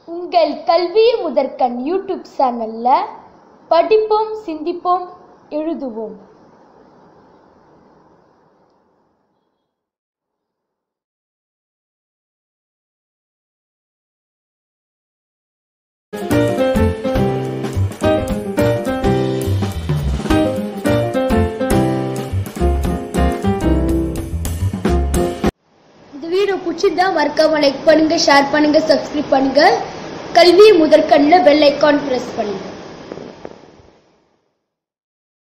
உங்கள் கல்வி முதற்கண் யூடியூப் சேனல்ல படிப்போம் சிந்திப்போம் எழுதுவோம் இந்த வீடியோ பிடிச்சிருந்தா மறக்காம லைக் பண்ணுங்க ஷேர் பண்ணுங்க சப்ஸ்கிரைப் பண்ணுங்க கல்வி முதற்கண்ணில் பெல் ஐக்கான் பிரஸ் பண்ணுங்க